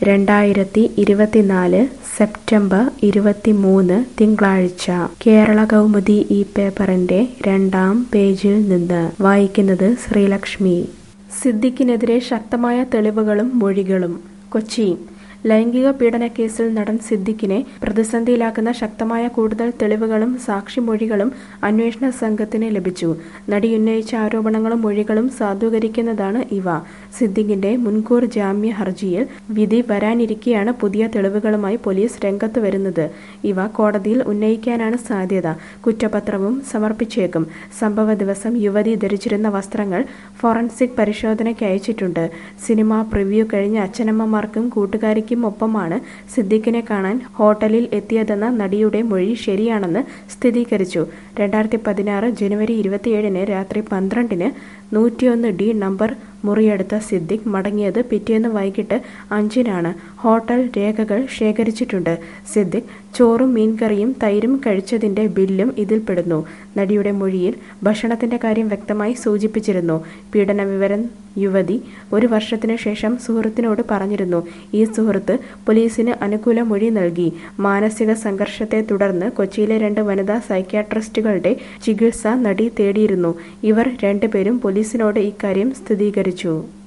രണ്ടായിരത്തി ഇരുപത്തിനാല് സെപ്റ്റംബർ ഇരുപത്തിമൂന്ന് തിങ്കളാഴ്ച കേരള കൗമുദി ഈ പേപ്പറിന്റെ രണ്ടാം പേജിൽ നിന്ന് വായിക്കുന്നത് ശ്രീലക്ഷ്മി സിദ്ദിഖിനെതിരെ ശക്തമായ തെളിവുകളും മൊഴികളും കൊച്ചി ലൈംഗിക പീഡനക്കേസിൽ നടൻ സിദ്ദിഖിനെ പ്രതിസന്ധിയിലാക്കുന്ന ശക്തമായ കൂടുതൽ തെളിവുകളും സാക്ഷിമൊഴികളും അന്വേഷണ സംഘത്തിന് ലഭിച്ചു നടി ഉന്നയിച്ച ആരോപണങ്ങളും മൊഴികളും സാധൂകരിക്കുന്നതാണ് ഇവ സിദ്ദിഖിന്റെ മുൻകൂർ ജാമ്യ ഹർജിയിൽ വിധി വരാനിരിക്കെയാണ് പുതിയ തെളിവുകളുമായി പോലീസ് രംഗത്ത് വരുന്നത് ഇവ കോടതിയിൽ ഉന്നയിക്കാനാണ് സാധ്യത കുറ്റപത്രവും സമർപ്പിച്ചേക്കും സംഭവ ദിവസം യുവതി ധരിച്ചിരുന്ന വസ്ത്രങ്ങൾ ഫോറൻസിക് പരിശോധനയ്ക്ക് അയച്ചിട്ടുണ്ട് സിനിമ പ്രിവ്യൂ കഴിഞ്ഞ അച്ഛനമ്മമാർക്കും കൂട്ടുകാരിക്കും ഒപ്പമാണ് സിദ്ദിഖിനെ കാണാൻ ഹോട്ടലിൽ എത്തിയതെന്ന നടിയുടെ മൊഴി ശരിയാണെന്ന് സ്ഥിരീകരിച്ചു രണ്ടായിരത്തി പതിനാറ് ജനുവരി ഇരുപത്തിയേഴിന് രാത്രി പന്ത്രണ്ടിന് നൂറ്റിയൊന്ന് ഡി നമ്പർ മുറിയെടുത്ത സിദ്ദിഖ് മടങ്ങിയത് പിറ്റേന്ന് വൈകിട്ട് അഞ്ചിനാണ് ഹോട്ടൽ രേഖകൾ ശേഖരിച്ചിട്ടുണ്ട് സിദ്ദിഖ് ചോറും മീൻകറിയും തൈരും കഴിച്ചതിന്റെ ബില്ലും ഇതിൽപ്പെടുന്നു നടിയുടെ മൊഴിയിൽ ഭക്ഷണത്തിന്റെ കാര്യം വ്യക്തമായി സൂചിപ്പിച്ചിരുന്നു പീഡന വിവരം യുവതി ഒരു വർഷത്തിനു ശേഷം സുഹൃത്തിനോട് പറഞ്ഞിരുന്നു ഈ സുഹൃത്ത് പോലീസിന് അനുകൂല മൊഴി നൽകി മാനസിക സംഘർഷത്തെ തുടർന്ന് കൊച്ചിയിലെ രണ്ട് വനിതാ സൈക്യാട്രിസ്റ്റുകളുടെ ചികിത്സ നടി തേടിയിരുന്നു ഇവർ രണ്ടുപേരും പോലീസിനോട് ഇക്കാര്യം സ്ഥിരീകരിച്ചു